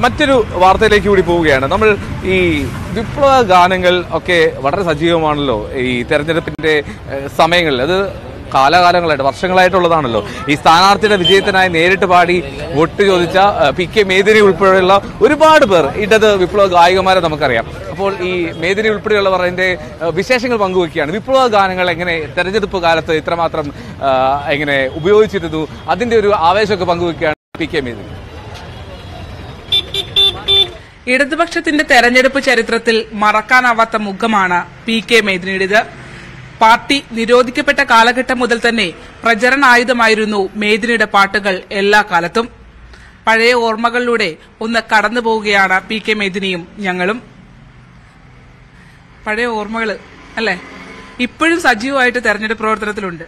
മറ്റൊരു വാർത്തയിലേക്ക് കൂടി പോവുകയാണ് നമ്മൾ ഈ വിപ്ലവ ഗാനങ്ങൾ ഒക്കെ വളരെ സജീവമാണല്ലോ ഈ തെരഞ്ഞെടുപ്പിന്റെ ഏഹ്, സമയങ്ങളിൽ അത് കാലാകാലങ്ങളായിട്ട് വർഷങ്ങളായിട്ടുള്ളതാണല്ലോ ഈ സ്ഥാനാർത്ഥിയുടെ വിജയത്തിനായി നേരിട്ട് പാടി വോട്ട് ചോദിച്ച ഏഹ്, പി കെ മേദിനി ഉൾപ്പെടെയുള്ള ഒരുപാട് പേർ ഇടത് വിപ്ലവ ഗായികമാരെ നമുക്കറിയാം അപ്പോൾ ഈ മേദിനി ഉൾപ്പെടെയുള്ളവർ അതിന്റെ ഏഹ്, വിശേഷങ്ങൾ പങ്കുവെക്കുകയാണ് വിപ്ലവ ഗാനങ്ങൾ എങ്ങനെ തെരഞ്ഞെടുപ്പ് കാലത്ത് ഇത്രമാത്രം ഏഹ്, എങ്ങനെ ഉപയോഗിച്ചിരുന്നു അതിന്റെ ഒരു ആവേശമൊക്കെ പങ്കുവെക്കുകയാണ് പി കെ മേദിനി ഇടതുപക്ഷത്തിന്റെ തെരഞ്ഞെടുപ്പ് ചരിത്രത്തിൽ മറക്കാനാവാത്ത മുഖമാണ് പി കെ മേദിനിയുടേത് പാർട്ടി നിരോധിക്കപ്പെട്ട കാലഘട്ടം മുതൽ തന്നെ പ്രചരണായുധമായിരുന്നു മേദിനിയുടെ പാട്ടുകൾ എല്ലാ കാലത്തും പഴയ ഓർമ്മകളിലൂടെ ഒന്ന് കടന്നു പോവുകയാണ് പി കെ മേദിനിയും ഞങ്ങളും പഴയ ഓർമ്മകൾ അല്ലേ ഇപ്പോഴും സജീവമായിട്ട് തെരഞ്ഞെടുപ്പ് പ്രവർത്തനത്തിലുണ്ട്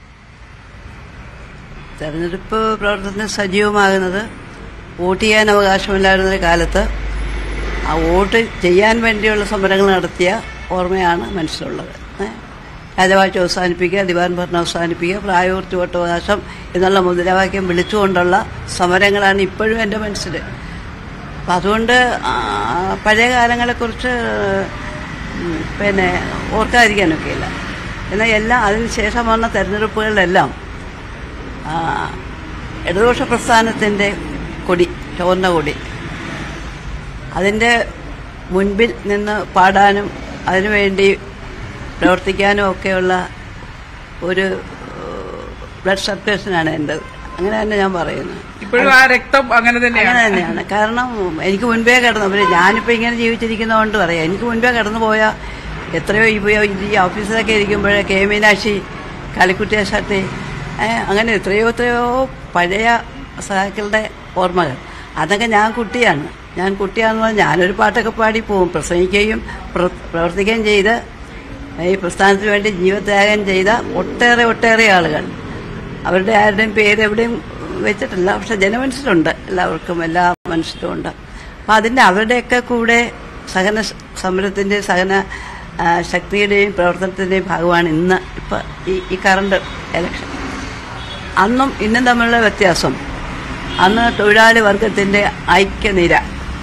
തെരഞ്ഞെടുപ്പ് പ്രവർത്തനം സജീവമാകുന്നത് വോട്ട് ചെയ്യാൻ അവകാശമില്ലായിരുന്ന കാലത്ത് ആ വോട്ട് ചെയ്യാൻ വേണ്ടിയുള്ള സമരങ്ങൾ നടത്തിയ ഓർമ്മയാണ് മനസ്സിലുള്ളത് ഏ? രാജവാഴ്ച അവസാനിപ്പിക്കുക ദിവാൻ ഭരണം അവസാനിപ്പിക്കുക പ്രായപൂർത്തി വോട്ടവകാശം എന്നുള്ള മുദ്രാവാക്യം വിളിച്ചുകൊണ്ടുള്ള സമരങ്ങളാണ് ഇപ്പോഴും എൻ്റെ മനസ്സിൽ അപ്പം അതുകൊണ്ട് ആ, പഴയ കാലങ്ങളെക്കുറിച്ച് ഉം, പിന്നെ ഓർക്കാതിരിക്കാനൊക്കെയില്ല എന്നാൽ എല്ലാം അതിന് ശേഷം വന്ന തെരഞ്ഞെടുപ്പുകളിലെല്ലാം ആ, ഇടതുപക്ഷ പ്രസ്ഥാനത്തിൻ്റെ കൊടി ചുവന്ന കൊടി അതിൻ്റെ മുൻപിൽ നിന്ന് പാടാനും അതിനുവേണ്ടി പ്രവർത്തിക്കാനും ഒക്കെയുള്ള ഒരു ബ്ലഡ് സർക്കുലേഷനാണ് എൻ്റെ അങ്ങനെ തന്നെ ഞാൻ പറയുന്നത് ഇപ്പോഴും ആ രക്തം അങ്ങനെ അങ്ങനെ തന്നെയാണ് തന്നെയാണ് കാരണം എനിക്ക് മുൻപേ കടന്നു പിന്നെ ഞാനിപ്പോൾ ഇങ്ങനെ ജീവിച്ചിരിക്കുന്നതുകൊണ്ട് പറയാം എനിക്ക് മുൻപേ കടന്നു പോയ എത്രയോ ഇപ്പോൾ ഈ ഓഫീസിലൊക്കെ ഇരിക്കുമ്പോഴേ കെ മീനാക്ഷി കാലിക്കുട്ടി ശാട്ടി അങ്ങനെ എത്രയോ എത്രയോ പഴയ സഹാക്കളുടെ ഓർമ്മകൾ അതൊക്കെ ഞാൻ കുട്ടിയാണ് ഞാൻ കുട്ടിയാന്ന് പറഞ്ഞാൽ ഞാനൊരു പാട്ടൊക്കെ പാടി പോവും പ്രസംഗിക്കുകയും പ്ര- പ്രവർത്തിക്കുകയും ചെയ്ത് ഈ പ്രസ്ഥാനത്തിന് വേണ്ടി ജീവത്യാഗം ചെയ്ത ഒട്ടേറെ ഒട്ടേറെ ആളുകൾ അവരുടെ ആരുടെയും പേര് എവിടെയും വെച്ചിട്ടില്ല പക്ഷെ ജനമനസ്സിലുണ്ട് എല്ലാവർക്കും എല്ലാ മനസ്സിലുമുണ്ട് അപ്പം അതിൻ്റെ അവരുടെയൊക്കെ കൂടെ സഹന സ- സമരത്തിൻ്റെ സഹന ആ, ശക്തിയുടെയും പ്രവർത്തനത്തിൻ്റെയും ഭാഗമാണ് ഇന്ന് ഇപ്പം ഈ ഈ കറണ്ട് എലക്ഷൻ അന്നും ഇന്നും തമ്മിലുള്ള വ്യത്യാസം അന്ന് തൊഴിലാളി വർഗത്തിൻ്റെ ഐക്യനിര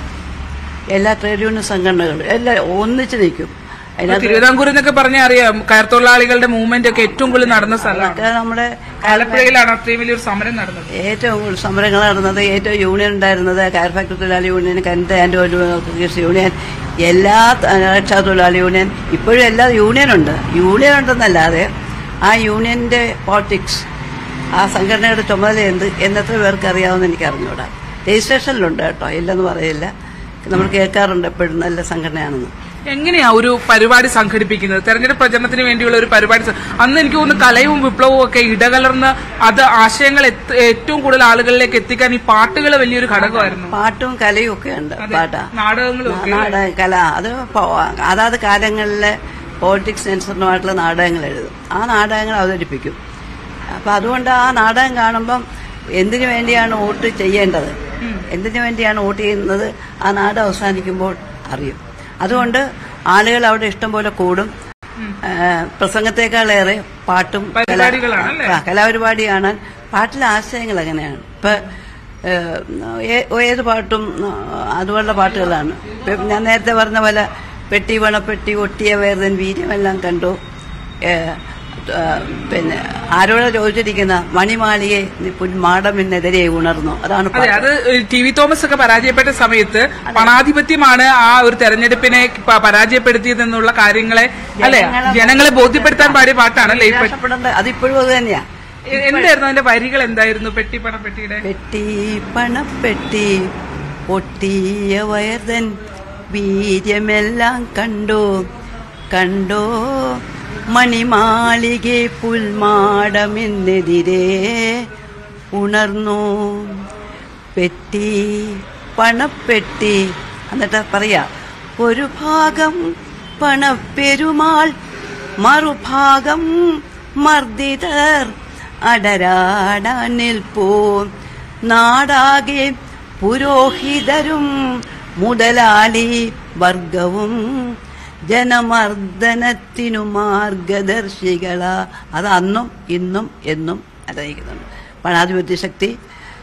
എല്ലാ ട്രേഡ് യൂണിയൻ സംഘടനകളും എല്ലാം ഒന്നിച്ച് നിൽക്കും അതിനകത്ത് തിരുവിതാംകൂർ എന്നൊക്കെ പറഞ്ഞാൽ അറിയാം കയർ തൊഴിലാളികളുടെ മൂവ്മെന്റ് ഒക്കെ ഏറ്റവും കൂടുതൽ നടന്ന സ്ഥലമാണ് ഒക്കെ നമ്മുടെ ആലപ്പുഴയിലാണ് അത്രയും വലിയൊരു സമരം നടന്നത് ഏറ്റവും കൂടുതൽ സമരങ്ങൾ നടന്നത് ഏറ്റവും യൂണിയൻ ഉണ്ടായിരുന്നത് കയർ ഫാക്ടറി തൊഴിലാളി യൂണിയൻ കരുത്ത ആൻഡ് കൃഷി യൂണിയൻ എല്ലാ ത- രക്ഷാ തൊഴിലാളി യൂണിയൻ ഇപ്പോഴും എല്ലാ യൂണിയൻ ഉണ്ട് യൂണിയൻ ഉണ്ടെന്നല്ലാതെ ആ യൂണിയന്റെ പോളിറ്റിക്സ് ആ സംഘടനയുടെ ചുമതല എന്ത് എന്നെത്ര പേർക്ക് അറിയാവുന്ന എനിക്ക് അറിഞ്ഞൂടാ രജിസ്ട്രേഷനിലുണ്ട് കേട്ടോ ഇല്ലെന്ന് പറയില്ല നമ്മൾ കേൾക്കാറുണ്ട് എപ്പോഴും നല്ല സംഘടനയാണെന്ന് എങ്ങനെയാ ഒരു പരിപാടി സംഘടിപ്പിക്കുന്നത് തെരഞ്ഞെടുപ്പ് പ്രചരണത്തിന് വേണ്ടിയുള്ള ഒരു പരിപാടി സ- അന്ന് എനിക്ക് തോന്നുന്നു കലയും വിപ്ലവവും ഒക്കെ ഇടകലർന്ന് അത് ആശയങ്ങൾ എത്ത- ഏറ്റവും കൂടുതൽ ആളുകളിലേക്ക് എത്തിക്കാൻ ഈ പാട്ടുകൾ വലിയൊരു ഘടകമായിരുന്നു പാട്ടും കലയും ഒക്കെ ഉണ്ട് അതെ. പാട്ടാ നാടകങ്ങളും ഒക്കെ. നാടക കല അത് പോ- അതാത് കാലങ്ങളിലെ പോളിറ്റിക്സ് അനുസരണമായിട്ടുള്ള നാടകങ്ങൾ എഴുതും ആ നാടകങ്ങൾ അവതരിപ്പിക്കും അപ്പം അതുകൊണ്ട് ആ നാടകം കാണുമ്പം എന്തിനു വേണ്ടിയാണ് വോട്ട് ചെയ്യേണ്ടത് എന്തിനു വേണ്ടിയാണ് വോട്ട് ചെയ്യുന്നത് ആ നാടകം അവസാനിക്കുമ്പോൾ അറിയും അതുകൊണ്ട് ആളുകൾ അവിടെ ഇഷ്ടം പോലെ കൂടും ആ, പ്രസംഗത്തെക്കാളേറെ പാട്ടും കല- പരിപാടികളാണ് അല്ലേ? ആ, കലാപരിപാടിയാണ് പാട്ടിലെ ആശയങ്ങൾ അങ്ങനെയാണ് ഇപ്പൊ ഏഹ്, ഏ- ഏത് പാട്ടും ആ, അതുപോലുള്ള പാട്ടുകളാണ് ഇപ്പൊ ഞാൻ നേരത്തെ പറഞ്ഞ പോലെ പെട്ടി പണപ്പെട്ടി ഒട്ടിയ വേർതൻ വീര്യമെല്ലാം കണ്ടു ഏഹ്, ആ, പിന്നെ ആരോടെ ചോദിച്ചിരിക്കുന്ന മണിമാളിയെ പുൽമാടമെന്നെതിരെ ഉണർന്നു അതാണ് അതെ പാട്ട്. അത് ടി വി തോമസ് ഒക്കെ പരാജയപ്പെട്ട സമയത്ത് പണാധിപത്യമാണ് ആ ഒരു തെരഞ്ഞെടുപ്പിനെ പ- പരാജയപ്പെടുത്തിയതെന്നുള്ള കാര്യങ്ങളെ അല്ലെ ജനങ്ങളെ ജനങ്ങളെ ബോധ്യപ്പെടുത്താൻ പാടിയ പാട്ടാണ് അല്ലെ നിരാശപ്പെടേണ്ട അതിപ്പോഴും അത് തന്നെയാ എന്തായിരുന്നു അതിന്റെ വരികൾ എന്തായിരുന്നു പെട്ടിപ്പണ പെട്ടിയുടെ പെട്ടി പണപ്പെട്ടി പൊട്ടിയ വയർതൻ വീര്യമെല്ലാം കണ്ടോ കണ്ടോ മണിമാളികെ പുൽമാടമെന്നെതിരെ ഉണർന്നു പെട്ടി പണപ്പെട്ടി എന്നിട്ട് പറയാ ഒരു ഭാഗം പണപ്പെരുമാൾ മറുഭാഗം മർദ്ദിതർ അടരാടാൻ നിൽപ്പൂ നാടാകെ പുരോഹിതരും മുതലാളി വർഗവും ജനമർദ്ദനത്തിനു മാർഗദർശികള അത് അന്നും ഇന്നും എന്നും അറിയിക്കുന്നുണ്ട് പണാധിപത്യ ശക്തി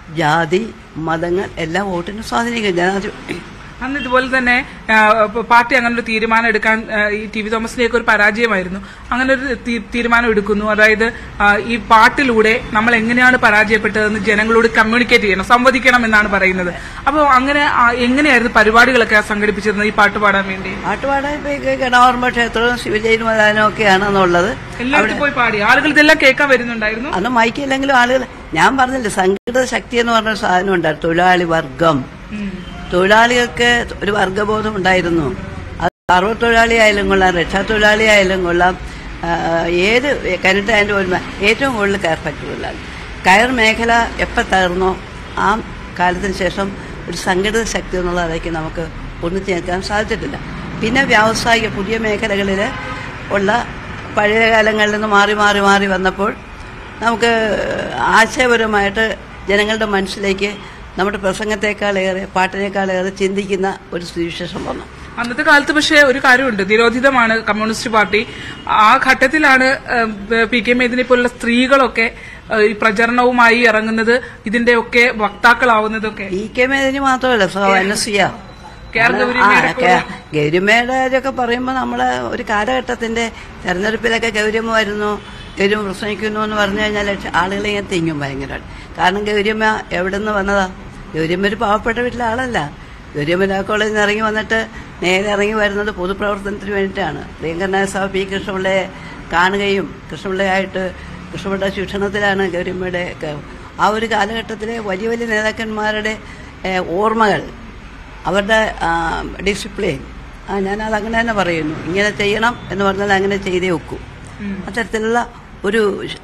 ജാതി മതങ്ങൾ എല്ലാം വോട്ടിനെ സ്വാധീനിക്കും ജനാധിപത്യം അന്ന് ഇതുപോലെ തന്നെ ആ, പ- പാർട്ടി അങ്ങനെ ഒരു തീരുമാനം എടുക്കാൻ ആ, ഈ ടി വി തോമസിന്റെയൊക്കെ ഒരു പരാജയമായിരുന്നു അങ്ങനെ ഒരു തീ- തീരുമാനം എടുക്കുന്നു അതായത് ആ, ഈ പാട്ടിലൂടെ നമ്മൾ എങ്ങനെയാണ് പരാജയപ്പെട്ടതെന്ന് ജനങ്ങളോട് കമ്മ്യൂണിക്കേറ്റ് ചെയ്യണം സംവദിക്കണം എന്നാണ് പറയുന്നത് അപ്പോൾ അങ്ങനെ ആ, എങ്ങനെയായിരുന്നു പരിപാടികളൊക്കെ സംഘടിപ്പിച്ചിരുന്നത് ഈ പാട്ട് പാടാൻ വേണ്ടി പാട്ടുപാടാൻ ഇപ്പൊ ഈ ഗണവർമ്മ ക്ഷേത്രവും ശിവജൈന മതാനും ഒക്കെയാണെന്നുള്ളത് എല്ലായിടത്തും പോയി പാടി ആളുകൾ ഇതെല്ലാം കേൾക്കാൻ വരുന്നുണ്ടായിരുന്നു അന്ന് മൈക്കില്ലെങ്കിലും ആളുകൾ ഞാൻ പറഞ്ഞില്ലേ സംഘടിത ശക്തി എന്ന് പറഞ്ഞ ഒരു സാധനം ഉണ്ടായിരുന്നു തൊഴിലാളി വർഗം തൊഴിലാളികൾക്ക് ഒരു വർഗബോധം ഉണ്ടായിരുന്നു അത് അറുപത് തൊഴിലാളി ആയാലും കൊള്ളാം രക്ഷാത്തൊഴിലാളി ആയാലും കൊള്ളാം ആ, ഏത് കനിട്ടായാലും ഒരു മ- ഏറ്റവും കൂടുതൽ കയർ പറ്റുള്ളതാണ് കയർ മേഖല എപ്പോൾ തകർന്നോ ആ കാലത്തിന് ശേഷം ഒരു സംഘടിത ശക്തി എന്നുള്ളതിലേക്ക് നമുക്ക് ഒന്നിച്ചു നിൽക്കാൻ സാധിച്ചിട്ടില്ല പിന്നെ വ്യാവസായിക പുതിയ മേഖലകളിൽ ഉള്ള പഴയ കാലങ്ങളിൽ നിന്ന് മാറി മാറി മാറി വന്നപ്പോൾ നമുക്ക് ആശയപരമായിട്ട് ജനങ്ങളുടെ മനസ്സിലേക്ക് നമ്മുടെ പ്രസംഗത്തെക്കാളേറെ പാട്ടിനേക്കാളേറെ ചിന്തിക്കുന്ന ഒരു സ്ഥിതിവിശേഷം വന്നു അന്നത്തെ കാലത്ത് പക്ഷേ ഒരു കാര്യമുണ്ട് നിരോധിതമാണ് കമ്മ്യൂണിസ്റ്റ് പാർട്ടി ആ ഘട്ടത്തിലാണ് ഏഹ്, പി കെ മേദിനെ പോലുള്ള സ്ത്രീകളൊക്കെ ഏഹ്, ഈ പ്രചരണവുമായി ഇറങ്ങുന്നത് ഇതിന്റെയൊക്കെ വക്താക്കളാവുന്നതൊക്കെ ഇ കെ മേദിനി മാത്രമല്ല സോ അനസിയ കെ ആർ ഗൗരിയമ്മയുടെ ആ, കെ- ഗൗരിയമ്മയുടെ ഇതൊക്കെ പറയുമ്പോൾ നമ്മള് ഒരു കാലഘട്ടത്തിന്റെ തെരഞ്ഞെടുപ്പിലൊക്കെ ഗൗരിയമ്മ വരുന്നു ഗൗരിയമ്മ പ്രസംഗിക്കുന്നു എന്ന് പറഞ്ഞു കഴിഞ്ഞാൽ ആളുകൾ ഇങ്ങനെ തിങ്ങും ഭയങ്കരമായിട്ട് കാരണം ഗൗരിയമ്മ എവിടെ നിന്ന് വന്നതാ ഗൗരിയമ്മ ഒരു പാവപ്പെട്ട വീട്ടിലെ ആളല്ല ഗൗരിയമ്മ ലാ കോളേജിൽ നിന്ന് ഇറങ്ങി വന്നിട്ട് നേരെ ഇറങ്ങി വരുന്നത് പൊതുപ്രവർത്തനത്തിന് വേണ്ടിയിട്ടാണ് പ്രിയങ്കരനായ സഭ പി കൃഷ്ണപിള്ളയെ കാണുകയും കൃഷ്ണപിള്ളയായിട്ട് കൃഷ്ണപിള്ള ശിക്ഷണത്തിലാണ് ഗൗരിയമ്മയുടെ ഒക്കെ ആ ഒരു കാലഘട്ടത്തിലെ വലിയ വലിയ നേതാക്കന്മാരുടെ ഏഹ്, ഓർമ്മകൾ അവരുടെ ഡിസിപ്ലിൻ ആ ഞാനത് അങ്ങനെ തന്നെ പറയുന്നു ഇങ്ങനെ ചെയ്യണം എന്ന് പറഞ്ഞാൽ അങ്ങനെ ചെയ്തേ ഒക്കൂ അത്തരത്തിലുള്ള ഒരു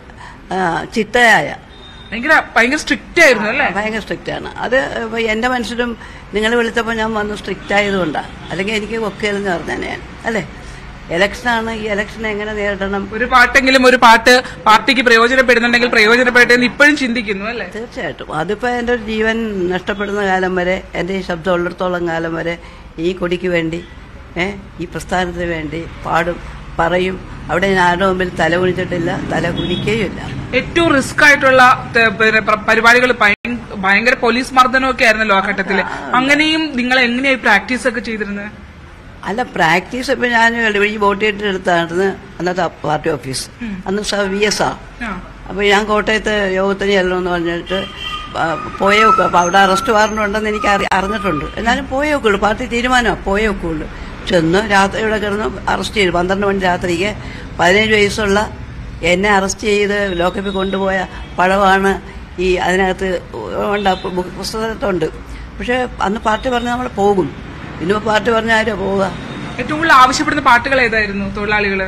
ആ, ചിട്ടയായ ഭയങ്കര ഭയങ്കര സ്ട്രിക്റ്റ് ആയിരുന്നു അല്ലേ ഭയങ്കര സ്ട്രിക്റ്റ് ആണ് അത് ഇപ്പൊ എന്റെ മനസ്സിലും നിങ്ങൾ വിളിച്ചപ്പോൾ ഞാൻ വന്നു സ്ട്രിക്റ്റ് ആയതുകൊണ്ടാണ് അല്ലെങ്കിൽ എനിക്ക് ഒക്കെയെന്ന് പറഞ്ഞാൽ ഞാൻ അല്ലേ ഇലക്ഷനാണ് ഈ ഇലക്ഷൻ എങ്ങനെ നേരിടണം ഒരു പാട്ടെങ്കിലും ഒരു പാട്ട് പാർട്ടിക്ക് പ്രയോജനപ്പെടുന്നുണ്ടെങ്കിൽ പ്രയോജനപ്പെടട്ടെ എന്ന് ഇപ്പോഴും ചിന്തിക്കുന്നു അല്ലേ തീർച്ചയായിട്ടും അതിപ്പോ എന്റെ ഒരു ജീവൻ നഷ്ടപ്പെടുന്ന കാലം വരെ എന്റെ ഈ ശബ്ദം ഉള്ളിടത്തോളം കാലം വരെ ഈ കൊടിക്ക് വേണ്ടി ഏ ഈ പ്രസ്ഥാനത്തിന് വേണ്ടി പാടും പറയും അവിടെ ഞാൻ ആരുടെ മുമ്പിൽ തല കുനിച്ചിട്ടില്ല തല കുനിക്കുകയുമില്ല ഏറ്റവും റിസ്ക് ആയിട്ടുള്ള ത- പിന്നെ പ്ര- പരിപാടികൾ ഭയ- ഭയങ്കര പോലീസ് മർദ്ദനമൊക്കെ ആയിരുന്നല്ലോ ആ ഘട്ടത്തില് അങ്ങനെയും നിങ്ങൾ എങ്ങനെയായി പ്രാക്ടീസ് ഒക്കെ ചെയ്തിരുന്നത് അല്ല പ്രാക്ടീസ് ഇപ്പൊ ഞാൻ ഈ വോട്ട് ചെയ്തെടുത്തായിരുന്നു അന്നത്തെ പാർട്ടി ഓഫീസ് അന്ന് സ വി എസ് ആ ആ. അപ്പൊ ഞാൻ കോട്ടയത്ത് യോഗത്തിന് ചെല്ലണമെന്ന് പറഞ്ഞിട്ട് ആ, പോയേ വെക്കും അപ്പൊ അവിടെ അറസ്റ്റ് വാറണ്ട് ഉണ്ടെന്ന് എനിക്ക് അറി- അറിഞ്ഞിട്ടുണ്ട് എന്നാലും പോയേ വെക്കുള്ളൂ പാർട്ടി തീരുമാനമാണ് പോയേ വെക്കുള്ളൂ ചെന്ന് രാത്രി ഇവിടെ കിടന്ന് അറസ്റ്റ് ചെയ്തു പന്ത്രണ്ട് മണി രാത്രിക്ക് പതിനേഴ് വയസ്സുള്ള എന്നെ അറസ്റ്റ് ചെയ്ത് ലോക്കപ്പിൽ കൊണ്ടുപോയ പഴമാണ് ഈ അതിനകത്ത് ഉണ്ട് ആ പു- പുസ്തകത്തുണ്ട് പക്ഷെ അന്ന് പാർട്ടി പറഞ്ഞ നമ്മൾ പോകും ഇന്നിപ്പോ പാർട്ടി പറഞ്ഞ ആരോ പോവുക ഏറ്റവും കൂടുതൽ ആവശ്യപ്പെടുന്ന പാട്ടുകൾ ഏതായിരുന്നു തൊഴിലാളികള്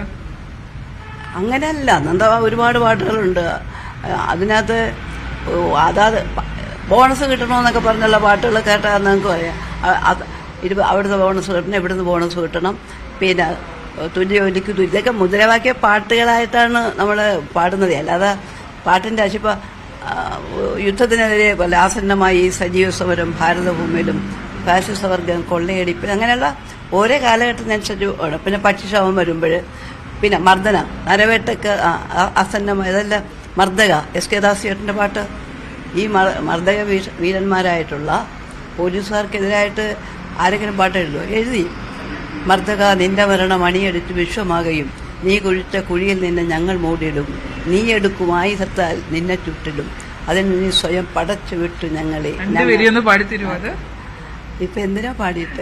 അങ്ങനെയല്ല എന്താ ഒരുപാട് പാട്ടുകളുണ്ട് ആ, അതിനകത്ത് ഓ, അതാത് പ- ബോണസ് കിട്ടണമെന്നൊക്കെ പറഞ്ഞുള്ള പാട്ടുകൾ കേട്ടാൽ നിങ്ങൾക്ക് പറയാം ആ, അത് ഇരുപ അവിടുന്ന് ബോണസ് കിട്ടണം ഇവിടുന്ന് ബോണസ് കിട്ടണം പിന്നെ തുല്യജോലിക്ക് തുല്യ ഇതൊക്കെ മുദ്രാവാക്യ പാട്ടുകളായിട്ടാണ് നമ്മൾ പാടുന്നത് അല്ലാതെ പാട്ടിൻ്റെ അശിപ്പ യുദ്ധത്തിനെതിരെ പോലെ ആസന്നമായി സജീവ സമരം ഭാരതഭൂമിയിലും ഫാസിസ്റ്റ് വർഗം കൊള്ളയടിപ്പ് അങ്ങനെയുള്ള ഓരോ കാലഘട്ടത്തിനനുസരിച്ച് ആണ്. പിന്നെ പക്ഷിക്ഷാമം വരുമ്പോൾ പിന്നെ മർദ്ദന നരവേട്ടക്ക് അസന്നമായ ഇതെല്ലാം മർദ്ദക എസ് കെ ദാസിയേട്ടൻ്റെ പാട്ട് ഈ മർ- മർദ്ദക വീ- വീരന്മാരായിട്ടുള്ള പോലീസുകാർക്കെതിരായിട്ട് ആരെങ്കിലും പാട്ട് എഴുതുമോ എഴുതി മർദ്ദക നിന്റെ മരണം അണിയടിച്ച് വിശ്വമാകയും നീ കുഴിച്ച കുഴിയിൽ നിന്നെ ഞങ്ങൾ മൂടിയിടും നീ എടുക്കും ആയുധത്താൽ നിന്നെ ചുട്ടിടും അതിന് നീ സ്വയം പടച്ചു വിട്ടു ഞങ്ങളെ എന്റെ വരിയൊന്ന് പാടിത്തരുമോ അത് ഇപ്പൊ എന്തിനാ പാടിയിട്ട്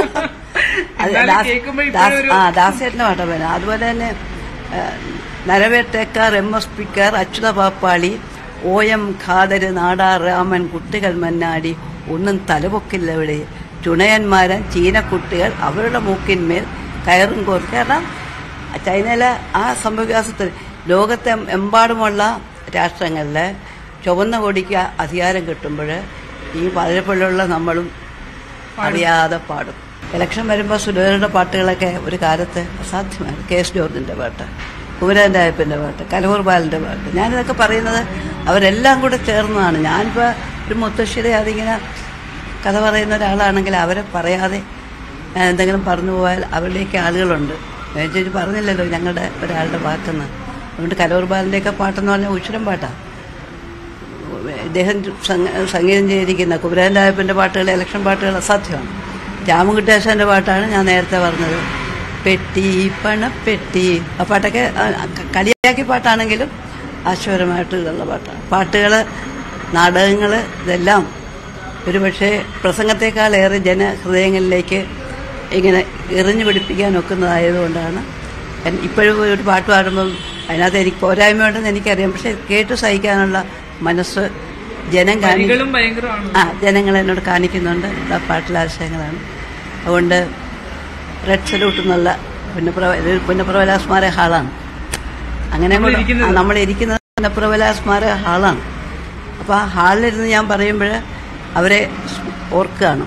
അത് എന്നാലും ദാസ്- കേൾക്കുമ്പോ ദാസ്- ഇപ്പോഴൊരു- ആ ദാസേട്ടന്റെ പാട്ട പേന അതുപോലെ തന്നെ ആ, നരവേട്ടക്കാർ എം എസ് പിക്കാർ അച്യുത പാപ്പാളി ഒ എം ഖാദര് നാടാർ രാമൻ കുട്ടികൾ മന്നാടി ഒന്നും തലപൊക്കില്ലവിടെ ചുണയന്മാരൻ ചീനക്കുട്ടികൾ അവരുടെ മൂക്കിന്മേൽ കയറും കോർ കാരണം ചൈനയിലെ ആ സംഭവവികാസത്തിൽ ലോകത്തെ എമ്പാടുമുള്ള രാഷ്ട്രങ്ങളിലെ ചുവന്ന കൊടിക്ക് അധികാരം കിട്ടുമ്പോൾ ഈ പതിരപ്പള്ളിയുള്ള നമ്മളും അറിയാതെ പാടും ഇലക്ഷൻ വരുമ്പോൾ സുരേഷയുടെ പാട്ടുകളൊക്കെ ഒരു കാലത്ത് അസാധ്യമാണ് കെ എസ് ജോർജിന്റെ പാട്ട് കുമരന്റെ അയ്യപ്പന്റെ പാട്ട് കലൂർ ബാലന്റെ പാട്ട് ഞാനിതൊക്കെ പറയുന്നത് അവരെല്ലാം കൂടെ ചേർന്നതാണ് ഞാനിപ്പോൾ ഒരു മുത്തശ്ശിയുടെ അതിങ്ങനെ കഥ പറയുന്ന ഒരാളാണെങ്കിൽ അവരെ പറയാതെ ഞാൻ എന്തെങ്കിലും പറഞ്ഞു പോയാൽ അവരുടെയൊക്കെ ആളുകളുണ്ട് ചേച്ചി പറഞ്ഞില്ലല്ലോ ഞങ്ങളുടെ ഒരാളുടെ വാക്കെന്ന് അതുകൊണ്ട് കലൂർ ബാലൻ്റെയൊക്കെ പാട്ടെന്ന് പറഞ്ഞാൽ ഉച്ചരം പാട്ടാണ് ഇദ്ദേഹം സംഗ- സംഗീതം ചെയ്തിരിക്കുന്ന കുബരാൻ രായപ്പൻ്റെ പാട്ടുകൾ ഇലക്ഷൻ പാട്ടുകൾ അസാധ്യമാണ് രാമകുട്ടേശൻ്റെ പാട്ടാണ് ഞാൻ നേരത്തെ പറഞ്ഞത് പെട്ടി പണപ്പെട്ടി ആ പാട്ടൊക്കെ ആ, ക- കളിയാക്കി പാട്ടാണെങ്കിലും ആശയപരമായിട്ടുള്ള പാട്ടാണ് പാട്ടുകൾ നാടകങ്ങൾ ഇതെല്ലാം ഒരുപക്ഷെ പ്രസംഗത്തെക്കാളേറെ ജനഹൃദയങ്ങളിലേക്ക് ഇങ്ങനെ എറിഞ്ഞു പിടിപ്പിക്കാൻ ഒക്കുന്നതായതുകൊണ്ടാണ് എൻ- ഇപ്പോഴും ഒരു പാട്ട് പാടുമ്പം അതിനകത്ത് എനിക്ക് പോരായ്മയുണ്ടെന്ന് എനിക്കറിയാം പക്ഷെ കേട്ട് സഹിക്കാനുള്ള മനസ്സ് ജനം കാണിക്കും വരികളും ഭയങ്കരമാണ് ആ ജനങ്ങൾ എന്നോട് കാണിക്കുന്നുണ്ട് ആ പാട്ടിലെ ആശയങ്ങളാണ് അതുകൊണ്ട് റെഡ് സല്യൂട്ട് എന്നുള്ള പുന്നപ്ര ഇത് പുന്നപ്രവല സ്മാരക ഹാളാണ് അങ്ങനെ നമ്മൾ കൂടെ- ഇരിക്കുന്നത്? ആ, നമ്മൾ ഇരിക്കുന്നത് പുന്നപ്രവല സ്മാരക ഹാളാണ് അപ്പോൾ ആ ഹാളിലിരുന്ന് ഞാൻ പറയുമ്പോൾ അവരെ ഓർക്കുകയാണ്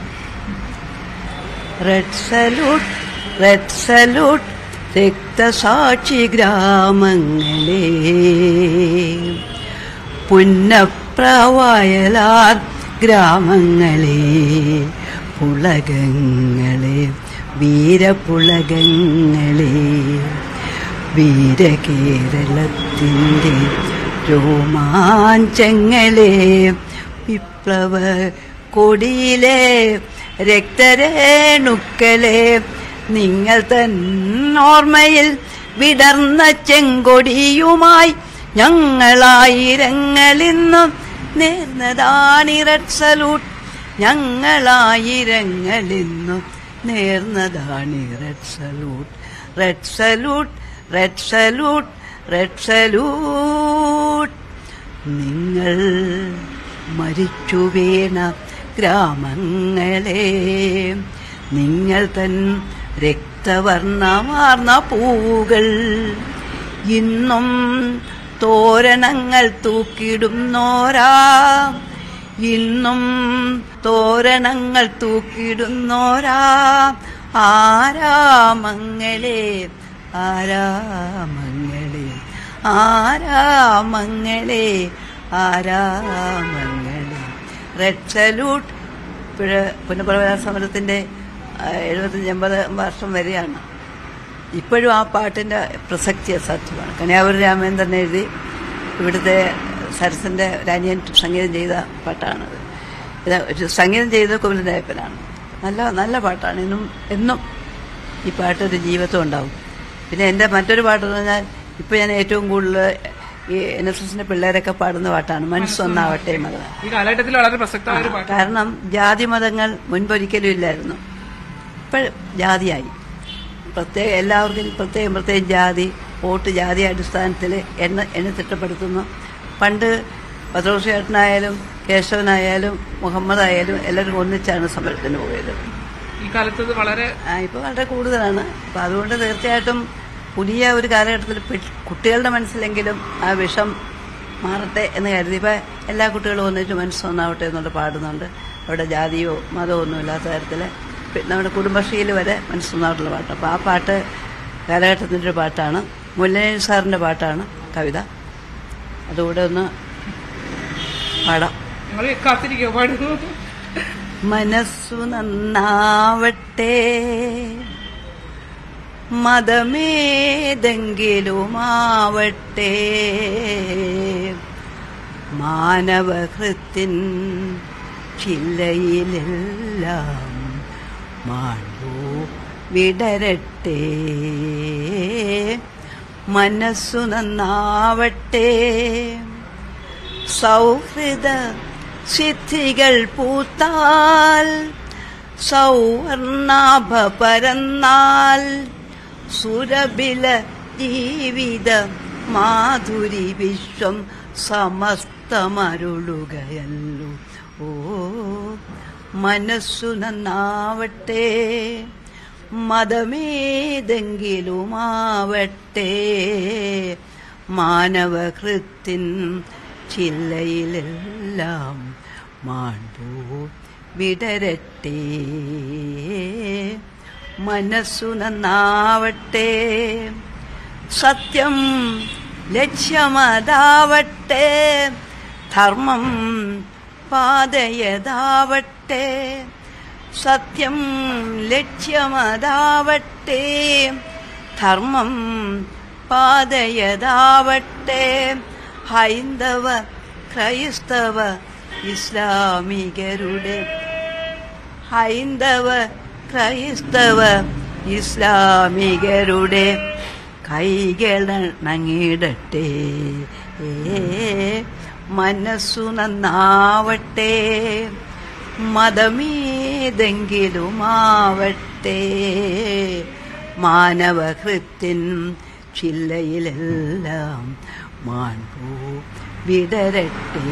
റെഡ് സല്യൂട്ട് റെഡ് സല്യൂട്ട് രക്തസാക്ഷി ഗ്രാമങ്ങളെ പുന്നപ്രവയലാർ ഗ്രാമങ്ങളെ പുളകങ്ങളെ വീരപുളകങ്ങളെ വീരകേരളത്തിൻ്റെ രോമാഞ്ചങ്ങളെ വിപ്ലവ കൊടിയിലെ രക്തരേണുക്കളെ നിങ്ങൾ തന്നോർമ്മയിൽ വിടർന്ന ചെങ്കൊടിയുമായി ഞങ്ങളായിരങ്ങളിന്നും നേർന്നതാണ് റെഡ് സലൂട്ട് ഞങ്ങളായിരങ്ങളിന്നും നേർന്നതാണ് red salute red salute red salute red salute നിങ്ങൾ മരിച്ചു വീണ ഗ്രാമങ്ങളെ നിങ്ങൾ തൻ രക്തവർണ്ണമാർന്ന പൂവുകൾ ഇന്നും തോരണങ്ങൾ തൂക്കിടുന്നോരാ ഇന്നും തോരണങ്ങൾ തൂക്കിടുന്നോരാ ആരാമങ്ങളെ ആരാമങ്ങളെ ആരാമങ്ങളെ ആരാമങ്ങളെ റെഡ് സല്യൂട്ട് പുഴ പുനഃപ്രവേശ സമരത്തിൻ്റെ എഴുപത്തഞ്ച് എൺപത് വർഷം വരെയാണ് ഇപ്പോഴും ആ പാട്ടിൻ്റെ പ്രസക്തി അസാധ്യമാണ് കന്യാകുമാരി രാമേന്ദ്രൻ എഴുതി ഇവിടുത്തെ സരസൻ്റെ രാനിയൻ സംഗീതം ചെയ്ത പാട്ടാണത് ഇത് ഒരു സംഗീതം ചെയ്ത കുമരനായപ്പനാണ് നല്ല നല്ല പാട്ടാണ് എന്നും എന്നും ഈ പാട്ടൊരു ജീവിതം ഉണ്ടാവും പിന്നെ എൻ്റെ മറ്റൊരു പാട്ടെന്ന് പറഞ്ഞാൽ ഇപ്പോൾ ഞാൻ ഏറ്റവും കൂടുതൽ ഈ എൻ എസ് എസിൻ്റെ പിള്ളേരൊക്കെ പാടുന്ന പാട്ടാണ് മനസ്സൊന്നാവട്ടെ മകളെ ഈ കാലഘട്ടത്തിൽ വളരെ പ്രസക്തമായ ഒരു പാട്ട് കാരണം ജാതി മതങ്ങൾ മുൻപൊരിക്കലും ഇല്ലായിരുന്നു ഇപ്പോൾ ജാതിയായി പ്രത്യേക എല്ലാവർക്കും പ്രത്യേകം പ്രത്യേകം ജാതി വോട്ട് ജാതി അടിസ്ഥാനത്തിൽ എണ്ണ എണ്ണ തിട്ടപ്പെടുത്തുന്നു പണ്ട് പത്രോഷേട്ടനായാലും കേശവനായാലും മുഹമ്മദ് ആയാലും എല്ലാവരും ഒന്നിച്ചാണ് സമരത്തിന് പോയത് ഈ കാലത്ത് ഇത് വളരെ ഇപ്പോൾ വളരെ കൂടുതലാണ് അപ്പം അതുകൊണ്ട് തീർച്ചയായിട്ടും പുതിയ ഒരു കാലഘട്ടത്തിൽ പി- കുട്ടികളുടെ മനസ്സിലെങ്കിലും ആ വിഷം മാറട്ടെ എന്ന് കരുതി ഇപ്പം എല്ലാ കുട്ടികളും ഒന്നിച്ച് മനസ്സൊന്നാവട്ടെ എന്നുള്ള പാടുന്നുണ്ട് അവിടെ ജാതിയോ മതമോ ഒന്നും ഇല്ലാത്ത തരത്തിൽ നമ്മുടെ കുടുംബശ്രീയിൽ വരെ മനസ്സൊന്നാവട്ടുള്ള പാട്ട് അപ്പോൾ ആ പാട്ട് കാലഘട്ടത്തിൻ്റെ ഒരു പാട്ടാണ് മുല്ലനേരി സാറിൻ്റെ പാട്ടാണ് കവിത അതുകൂടെ ഒന്ന് പാടാം നിങ്ങൾ കാത്തിരിക്കോ പാടുന്നു മനസ്സു നന്നാവട്ടെ മതമേതെങ്കിലുമാവട്ടെ മാനവഹൃത്തിൻ ചില്ലയിലെല്ലാം മാണ്ടു വിടരട്ടെ മനസ്സു നന്നാവട്ടെ സൗഹൃദ സിദ്ധികൾ പൂത്താൽ സൗവർണാഭ പരന്നാൽ സുരബില ജീവിത മാധുരി വിശ്വം സമസ്തമരുളുകയല്ലോ ഓ മനസ്സു നന്നാവട്ടെ മതമേതെങ്കിലുമാവട്ടെ മാനവകൃത്തിൻ ചില്ലയിലെല്ലാം മാണ്ടു വിടരട്ടെ മനസ്സു നന്നാവട്ടെ സത്യം ലക്ഷ്യമതാവട്ടെ ധർമ്മം പാതയതാവട്ടെ സത്യം ലക്ഷ്യമതാവട്ടെ ധർമ്മം പാതയതാവട്ടെ ഹൈന്ദവ ക്രൈസ്തവ ഇസ്ലാമികരുടെ ഹൈന്ദവ ക്രൈസ്തവ ഇസ്ലാമികരുടെ കൈകളണങ്ങിടട്ടെ മനസ്സു നന്നാവട്ടെ മതമേതെങ്കിലുമാവട്ടെ മാനവഹൃത്തിൻ ചില്ലയിലെല്ലാം മാൺപൂ വിടരട്ടെ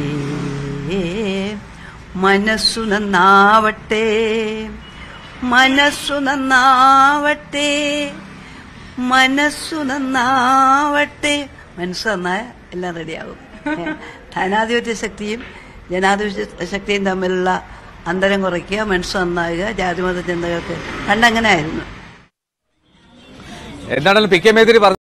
മനസ്സു നന്നാവട്ടെ മനസ്സു നന്നാവട്ടെ മനസ്സു നന്നാവട്ടെ മനസ്സ് നന്നായ എല്ലാം റെഡിയാകും ധനാധിപത്യ ശക്തിയും ജനാധിപത്യ ശക്തിയും തമ്മിലുള്ള അന്തരം കുറയ്ക്കുക മനസ്സ് നന്നാകുക ജാതിമത ചിന്തകൾക്ക് പണ്ടങ്ങനെ ആയിരുന്നു എന്താണെങ്കിലും പി കെ മേദിനി പറഞ്ഞു